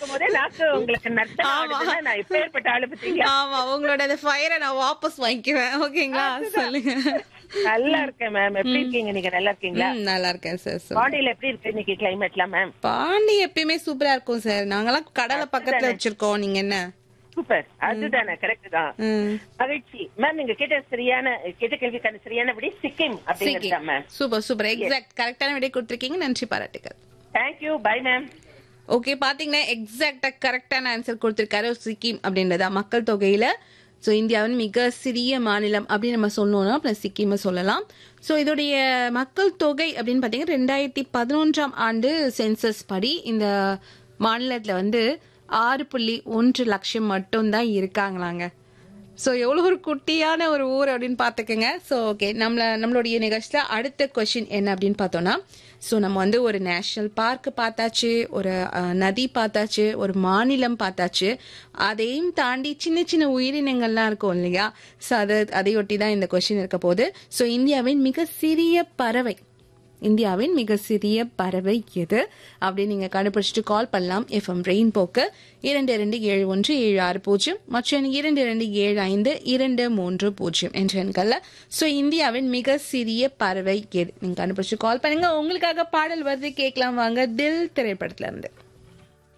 சொல்லும் போதே நாக்கு உங்களுக்கு நர்த்தனம் ஆமா. ஆடுதுன்னா நான் எப்பேற்பட்ட ஆளு பத்தீங்களா ஆமா உங்களோட அந்த ஃபயரை நான் வாபஸ் வாங்கிக்குவேன் ஓகேங்களா சொல்லுங்க நல்லா இருக்கேன் மேம் எப்படி இருக்கீங்க நீங்க நல்லா இருக்கீங்களா ம், நல்லா இருக்கேன் சார் சார் பாண்டியில எப்படி இருக்கு இன்னைக்கு கிளைமேட்லாம் மேம் பாண்டி எப்பயுமே சூப்பரா இருக்கும் சார் நாங்கெல்லாம் கடலை பக்கத்துல வச்சிருக்கோம் நீங்க என்ன சூப்பர் அதுதானே கரெக்ட் தான் ம். மகிழ்ச்சி மேம் நீங்க கேட்ட சரியான கேட்ட கேள்விக்கான சரியான விடி சிக்கிம் அப்படிங்கிறது தான் மேம் சூப்பர் சூப்பர் எக்ஸாக்ட் கரெக்டான விடை கொடுத்துருக்கீங்க நன்றி பாராட்டுகள் தேங்க்யூ பை மேம் ஓகே பாத்தீங்கன்னா எக்ஸாக்டா கரெக்டான ஆன்சர் கொடுத்திருக்காரு சிக்கிம் அப்படின்றதா மக்கள் தொகையில ஸோ இந்தியாவின் மிக சிறிய மாநிலம் அப்படின்னு நம்ம சொன்னோம்னா அப்புறம் சிக்கிமை சொல்லலாம் ஸோ இதோடைய மக்கள் தொகை அப்படின்னு பார்த்தீங்கன்னா ரெண்டாயிரத்தி பதினொன்றாம் ஆண்டு சென்சஸ் படி இந்த மாநிலத்தில் வந்து ஆறு புள்ளி ஒன்று லட்சம் மட்டும்தான் இருக்காங்களாங்க ஸோ எவ்வளோ ஒரு குட்டியான ஒரு ஊர் அப்படின்னு பார்த்துக்கோங்க ஸோ ஓகே நம்மள நம்மளுடைய நிகழ்ச்சியில் அடுத்த கொஷின் என்ன அப்படின்னு பார்த்தோம்னா ஸோ நம்ம வந்து ஒரு நேஷனல் பார்க் பார்த்தாச்சு ஒரு அஹ், நதி பார்த்தாச்சு ஒரு மாநிலம் பார்த்தாச்சு அதையும் தாண்டி சின்ன சின்ன உயிரினங்கள்லாம் இருக்கும் இல்லையா ஸோ அதை அதையொட்டி தான் இந்த கொஷின் இருக்க போகுது ஸோ இந்தியாவின் மிக சிறிய பறவை இந்தியாவின் மிக சிறிய பறவை எது அப்படின்னு நீங்க கண்டுபிடிச்சிட்டு கால் பண்ணலாம் எஃப்எம் ரெயின் போக்கு இரண்டு இரண்டு ஏழு ஒன்று ஏழு ஆறு பூஜ்ஜியம் மற்றும் இரண்டு இரண்டு ஏழு ஐந்து இரண்டு மூன்று பூஜ்ஜியம் என்ற எண்கள்ல ஸோ இந்தியாவின் மிக சிறிய பறவை எது நீங்க கண்டுபிடிச்சு கால் பண்ணுங்க உங்களுக்காக பாடல் வருது கேட்கலாம் வாங்க தில் திரைப்படத்துல இருந்து